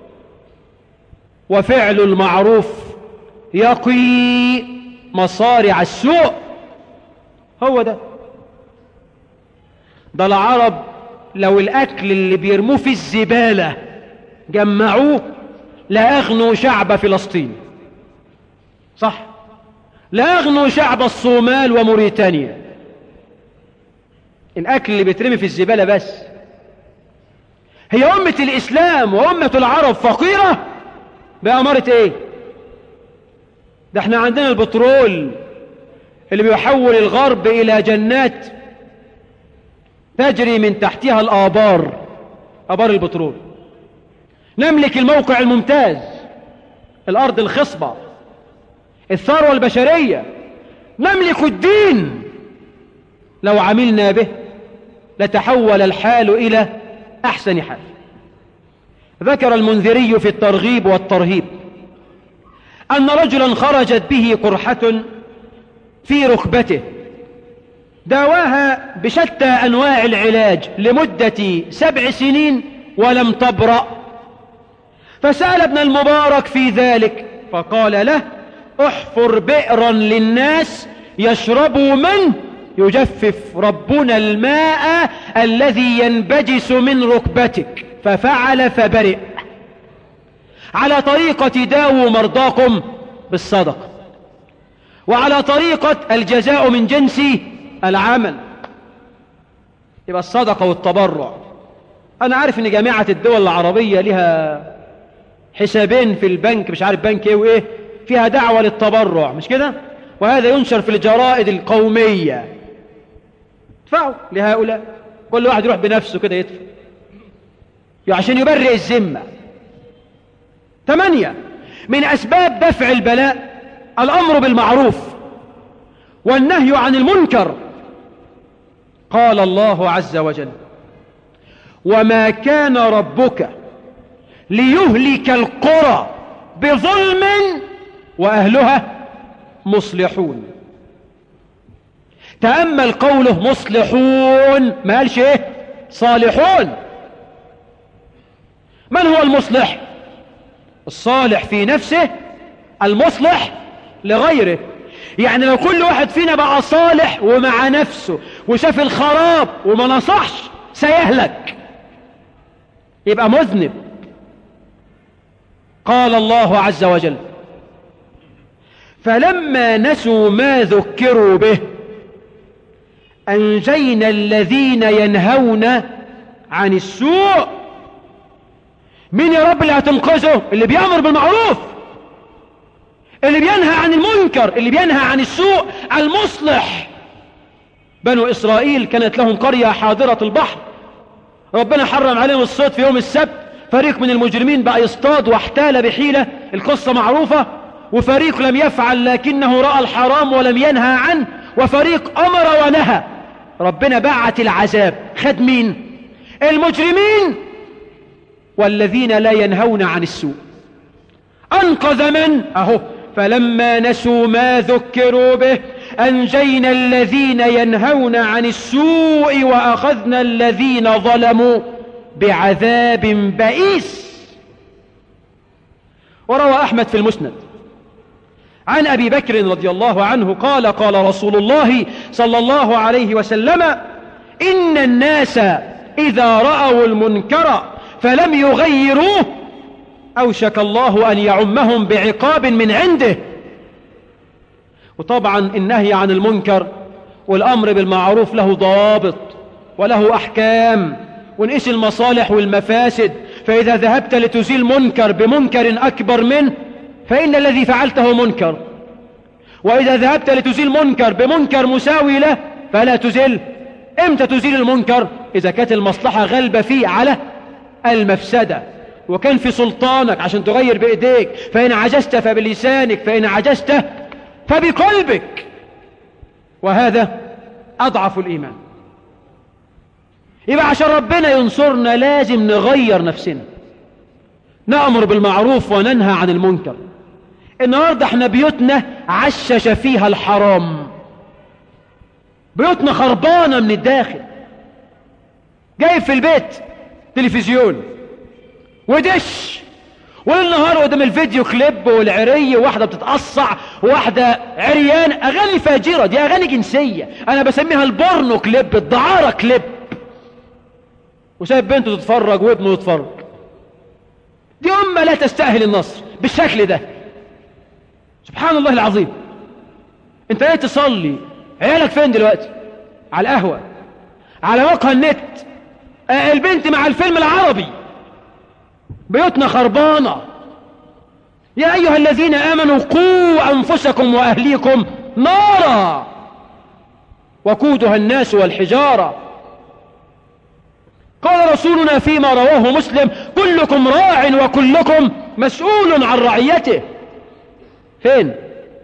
وفعل المعروف يقي مصارع السوء هو ده ده العرب لو الأكل اللي بيرموه في الزبالة جمعوه لأغنوا شعب فلسطين صح لأغنوا شعب الصومال وموريتانيا الأكل اللي بيترمي في الزبالة بس هي أمة الإسلام وأمة العرب فقيرة بأمارة إيه ده احنا عندنا البترول اللي بيحول الغرب إلى جنات تجري من تحتها الآبار آبار البترول نملك الموقع الممتاز الأرض الخصبة الثروة البشرية نملك الدين لو عملنا به لتحول الحال إلى أحسن حال ذكر المنذري في الترغيب والترهيب أن رجلا خرجت به قرحة في ركبته داواها بشتى أنواع العلاج لمدة سبع سنين ولم تبرأ فسأل ابن المبارك في ذلك فقال له احفر بئرا للناس يشربوا منه يجفف ربنا الماء الذي ينبجس من ركبتك ففعل فبرئ على طريقة داووا مرضاكم بالصدقة وعلى طريقة الجزاء من جنس العمل يبقى الصدقة والتبرع أنا عارف أن جامعة الدول العربية لها حسابين في البنك مش عارف بنك ايه وايه فيها دعوة للتبرع مش كده وهذا ينشر في الجرائد القومية ادفعوا لهؤلاء كل واحد يروح بنفسه كده يدفع عشان يبرئ الذمة ثمانية من أسباب دفع البلاء الأمر بالمعروف والنهي عن المنكر قال الله عز وجل وما كان ربك ليهلك القرى بظلم وأهلها مصلحون تأمل قوله مصلحون ما قالش ايه صالحون من هو المصلح الصالح في نفسه المصلح لغيره يعني لو كل واحد فينا بقى صالح ومع نفسه وشاف الخراب وما نصحش سيهلك يبقى مذنب قال الله عز وجل فلما نسوا ما ذكروا به أنجينا الذين ينهون عن السوء مين يا رب اللي هتنقذه اللي بيأمر بالمعروف اللي بينهى عن المنكر اللي بينهى عن السوء المصلح بنو إسرائيل كانت لهم قرية حاضرة البحر ربنا حرم عليهم الصيد في يوم السبت فريق من المجرمين بقى يصطاد واحتال بحيلة القصة معروفة وفريق لم يفعل لكنه رأى الحرام ولم ينهى عنه وفريق أمر ونهى ربنا بعت العذاب خد مين المجرمين والذين لا ينهون عن السوء أنقذ من أهو فلما نسوا ما ذكروا به أنجينا الذين ينهون عن السوء وأخذنا الذين ظلموا بعذاب بئيس وروى أحمد في المسند عن أبي بكر رضي الله عنه قال قال رسول الله صلى الله عليه وسلم إن الناس إذا رأوا المنكر فلم يغيروه أوشك الله أن يعمهم بعقاب من عنده وطبعا النهي عن المنكر والأمر بالمعروف له ضوابط وله أحكام ونقيس المصالح والمفاسد فإذا ذهبت لتزيل منكر بمنكر أكبر منه فإن الذي فعلته منكر وإذا ذهبت لتزيل منكر بمنكر مساوي له فلا تزيل امتى تزيل المنكر إذا كانت المصلحة غلبة فيه على المفسدة وكان في سلطانك عشان تغير بإيديك فإن عجزت فبلسانك فإن عجزت فبقلبك وهذا أضعف الإيمان يبقى عشان ربنا ينصرنا لازم نغير نفسنا نأمر بالمعروف وننهى عن المنكر النهاردة احنا بيوتنا عشش فيها الحرام بيوتنا خربانة من الداخل جايب في البيت تلفزيون ودش والنهار قدام الفيديو كليب والعري وواحدة بتتقصع وواحدة عريان أغاني فاجرة دي أغاني جنسية أنا بسميها البورنو كليب الدعارة كليب وسايب بنته تتفرج وابنه يتفرج دي أمة لا تستأهل النصر بالشكل ده سبحان الله العظيم انت ايه تصلي عيالك فين دلوقتي على القهوة على موقع النت آه، البنت مع الفيلم العربي بيوتنا خربانة يا أيها الذين آمنوا قوا أنفسكم وأهليكم نارا وقودها الناس والحجارة قال رسولنا فيما رواه مسلم كلكم راع وكلكم مسؤول عن رعيته فين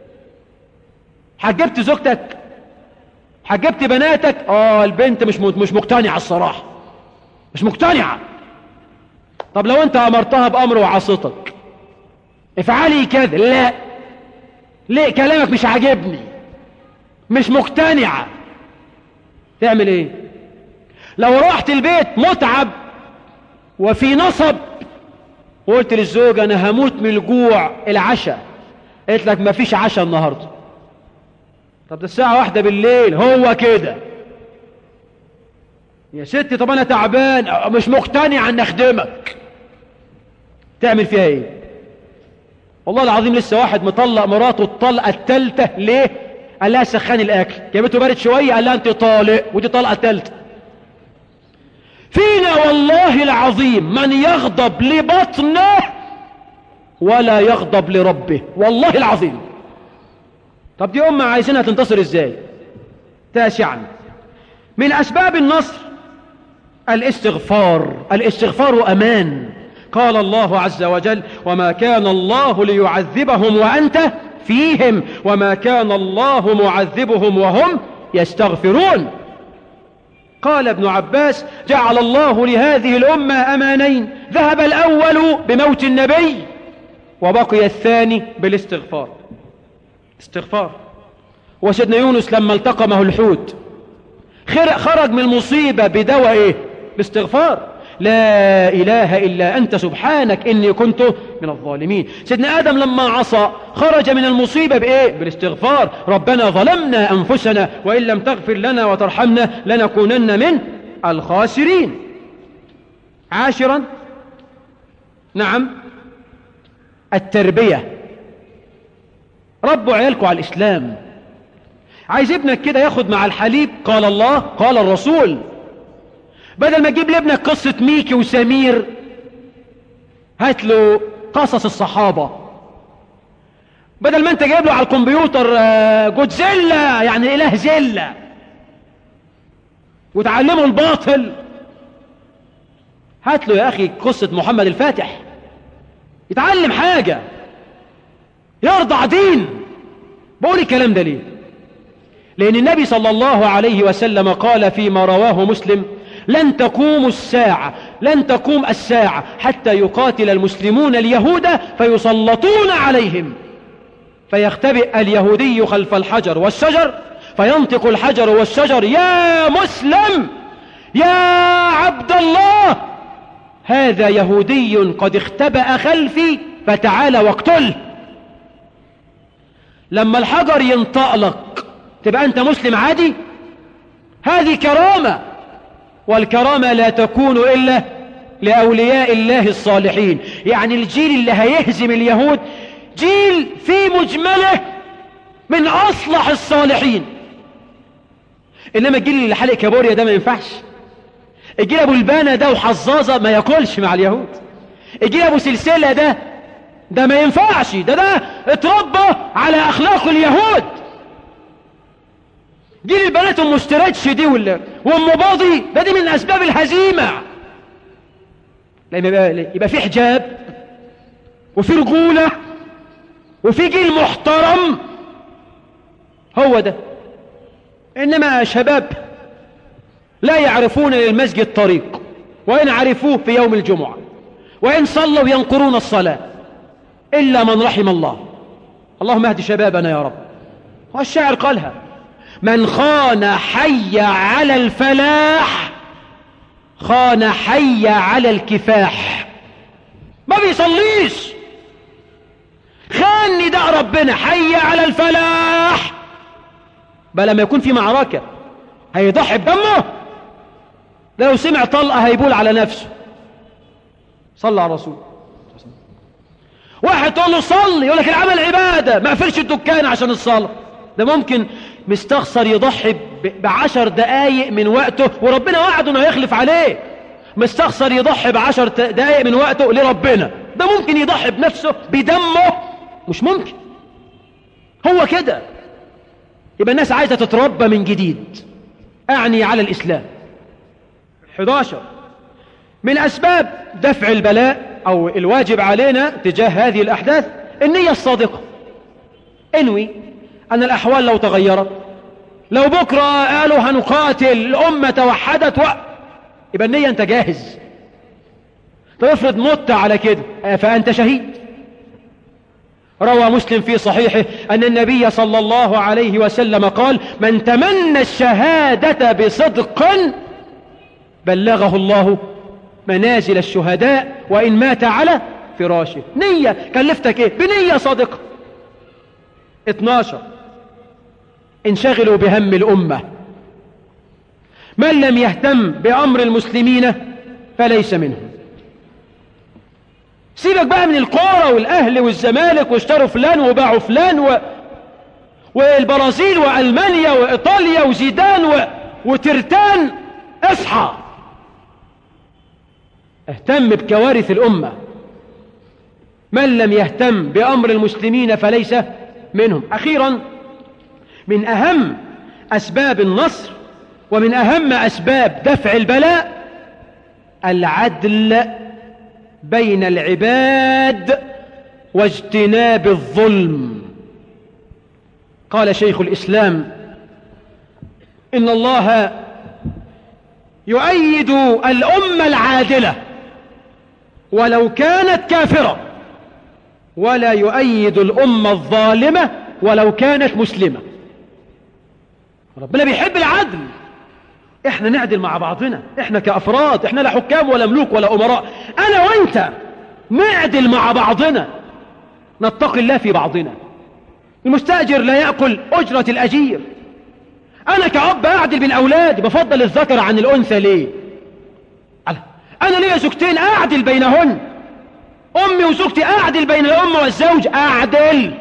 حجبت زوجتك حجبت بناتك اه البنت مش مش مقتنعه الصراحه مش مقتنعه طب لو انت امرتها بامر وعصتك افعلي كذا لا ليه كلامك مش عاجبني مش مقتنعه تعمل ايه لو رحت البيت متعب وفي نصب وقلت للزوج انا هموت من الجوع العشاء قلت لك مفيش عشاء النهارده طب ده الساعة واحدة بالليل هو كده يا ستي طب انا تعبان مش مقتنع ان اخدمك تعمل فيها ايه والله العظيم لسه واحد مطلق مراته الطلقة التالتة ليه قال لها سخان الاكل جابته بارد شوية قال لها انت طالق ودي طلقة تالتة فينا والله العظيم من يغضب لبطنه ولا يغضب لربه والله العظيم طب دي أمة عايزينها تنتصر إزاي تاسعا من أسباب النصر الاستغفار الاستغفار أمان قال الله عز وجل وما كان الله ليعذبهم وأنت فيهم وما كان الله معذبهم وهم يستغفرون قال ابن عباس جعل الله لهذه الأمة أمانين ذهب الأول بموت النبي وبقي الثاني بالاستغفار استغفار وسيدنا يونس لما التقمه الحوت خرج من المصيبة بدواء ايه باستغفار لا إله إلا أنت سبحانك إني كنت من الظالمين سيدنا آدم لما عصى خرج من المصيبة بإيه؟ بالاستغفار ربنا ظلمنا أنفسنا وإن لم تغفر لنا وترحمنا لنكونن من الخاسرين عاشرا نعم التربية ربوا عيالكم على الإسلام عايز ابنك كده ياخد مع الحليب قال الله قال الرسول بدل ما تجيب لابنك قصة ميكي وسمير هات له قصص الصحابة بدل ما انت جايب له على الكمبيوتر آه، جودزيلا يعني اله زلة وتعلمه الباطل هات له يا اخي قصة محمد الفاتح يتعلم حاجة يرضع دين بقول الكلام ده ليه لأن النبي صلى الله عليه وسلم قال فيما رواه مسلم لن تقوم الساعة لن تقوم الساعة حتى يقاتل المسلمون اليهود فيسلطون عليهم فيختبئ اليهودي خلف الحجر والشجر فينطق الحجر والشجر يا مسلم يا عبد الله هذا يهودي قد اختبأ خلفي فتعال واقتله لما الحجر ينطق لك تبقى أنت مسلم عادي هذه كرامة والكرامة لا تكون إلا لأولياء الله الصالحين يعني الجيل اللي هيهزم اليهود جيل في مجمله من أصلح الصالحين إنما الجيل اللي حلق كابوريا ده ما ينفعش الجيل أبو البانة ده وحظاظة ما ياكلش مع اليهود الجيل أبو سلسلة ده ده ما ينفعش ده ده اتربى على اخلاق اليهود جيل البنات ام مستريتش دي ولا وام باضي ده دي من اسباب الهزيمه لما يبقى, يبقى في حجاب وفي رجوله وفي جيل محترم هو ده انما شباب لا يعرفون للمسجد طريق وإن عرفوه في يوم الجمعة وإن صلوا ينقرون الصلاة إلا من رحم الله اللهم اهد شبابنا يا رب والشاعر قالها من خان حي على الفلاح خان حي على الكفاح ما بيصليش خان نداء ربنا حي على الفلاح بل لما يكون في معركة هيضحي بدمه ده لو سمع طلقة هيبول على نفسه صلى على الرسول واحد تقول له صلي يقول لك العمل عبادة ما قفلش الدكان عشان الصلاة ده ممكن مستخسر يضحي ب- بعشر دقايق من وقته وربنا وعده انه يخلف عليه مستخسر يضحي بعشر ت- دقايق من وقته لربنا ده ممكن يضحي بنفسه بدمه مش ممكن هو كده يبقى الناس عايزة تتربى من جديد أعني على الإسلام 11 من أسباب دفع البلاء أو الواجب علينا تجاه هذه الأحداث النية الصادقة انوي أن الأحوال لو تغيرت لو بكرة قالوا هنقاتل الأمة توحدت و... يبقى النية أنت جاهز طب افرض مت على كده آه، فأنت شهيد روى مسلم في صحيحه أن النبي صلى الله عليه وسلم قال من تمنى الشهادة بصدق بلغه الله منازل الشهداء وإن مات على فراشه نية كلفتك ايه بنية صادقة 12 انشغلوا بهم الأمة من لم يهتم بأمر المسلمين فليس منهم سيبك بقى من الكورة والأهل والزمالك واشتروا فلان وباعوا فلان و... والبرازيل وألمانيا وإيطاليا وزيدان و... وترتان اصحى اهتم بكوارث الأمة من لم يهتم بأمر المسلمين فليس منهم أخيرا من أهم أسباب النصر ومن أهم أسباب دفع البلاء العدل بين العباد واجتناب الظلم قال شيخ الإسلام إن الله يؤيد الأمة العادلة ولو كانت كافرة ولا يؤيد الأمة الظالمة ولو كانت مسلمة ربنا بيحب العدل احنا نعدل مع بعضنا احنا كأفراد احنا لا حكام ولا ملوك ولا أمراء أنا وانت نعدل مع بعضنا نتقي الله في بعضنا المستأجر لا يأكل أجرة الأجير أنا كأب أعدل بين أولادي بفضل الذكر عن الأنثى ليه أنا ليا زوجتين أعدل بينهن أمي وزوجتي أعدل بين الأم والزوج أعدل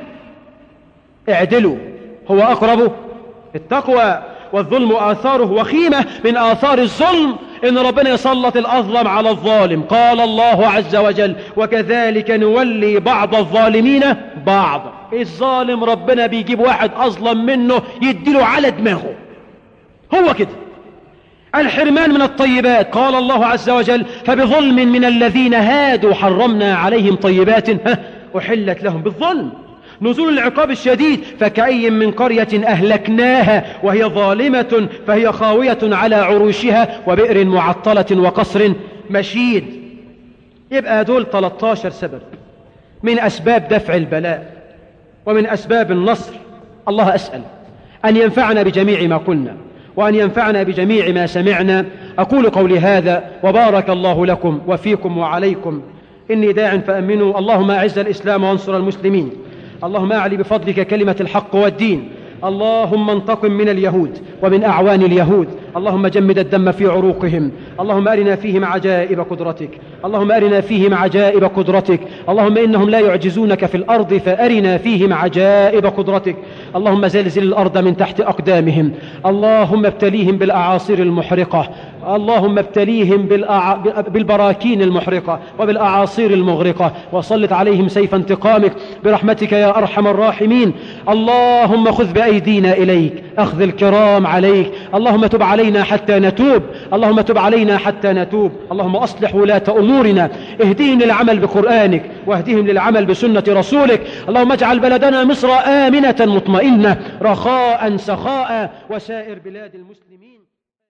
اعدلوا هو أقرب التقوى والظلم آثاره وخيمة من آثار الظلم إن ربنا يسلط الأظلم على الظالم قال الله عز وجل وكذلك نولي بعض الظالمين بعض الظالم ربنا بيجيب واحد أظلم منه يديله على دماغه هو كده الحرمان من الطيبات قال الله عز وجل فبظلم من الذين هادوا حرمنا عليهم طيبات ها أحلت لهم بالظلم نزول العقاب الشديد فكأي من قرية أهلكناها وهي ظالمة فهي خاوية على عروشها وبئر معطلة وقصر مشيد يبقى دول 13 سبب من أسباب دفع البلاء ومن أسباب النصر الله أسأل أن ينفعنا بجميع ما قلنا وأن ينفعنا بجميع ما سمعنا أقول قولي هذا وبارك الله لكم وفيكم وعليكم إني داع فأمنوا اللهم أعز الإسلام وانصر المسلمين اللهم أعلي بفضلك كلمة الحق والدين اللهم انتقم من اليهود ومن أعوان اليهود اللهم جمد الدم في عروقهم اللهم أرنا فيهم عجائب قدرتك اللهم أرنا فيهم عجائب قدرتك اللهم إنهم لا يعجزونك في الأرض فأرنا فيهم عجائب قدرتك اللهم زلزل الأرض من تحت أقدامهم اللهم ابتليهم بالأعاصير المحرقة اللهم ابتليهم بالأع... بالبراكين المحرقة وبالأعاصير المغرقة وسلط عليهم سيف انتقامك برحمتك يا أرحم الراحمين اللهم خذ بأيدينا إليك أخذ الكرام عليك اللهم تب علينا حتى نتوب اللهم تب علينا حتى نتوب اللهم أصلح ولاة أمورنا اهديهم للعمل بقرآنك واهديهم للعمل بسنة رسولك اللهم اجعل بلدنا مصر آمنة مطمئنة رخاء سخاء وسائر بلاد المسلمين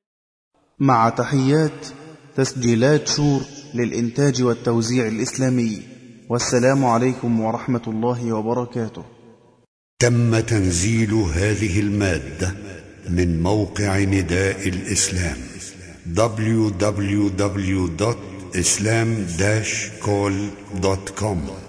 مع تحيات تسجيلات شور للإنتاج والتوزيع الإسلامي والسلام عليكم ورحمة الله وبركاته تم تنزيل هذه المادة من موقع نداء الإسلام www.islam-call.com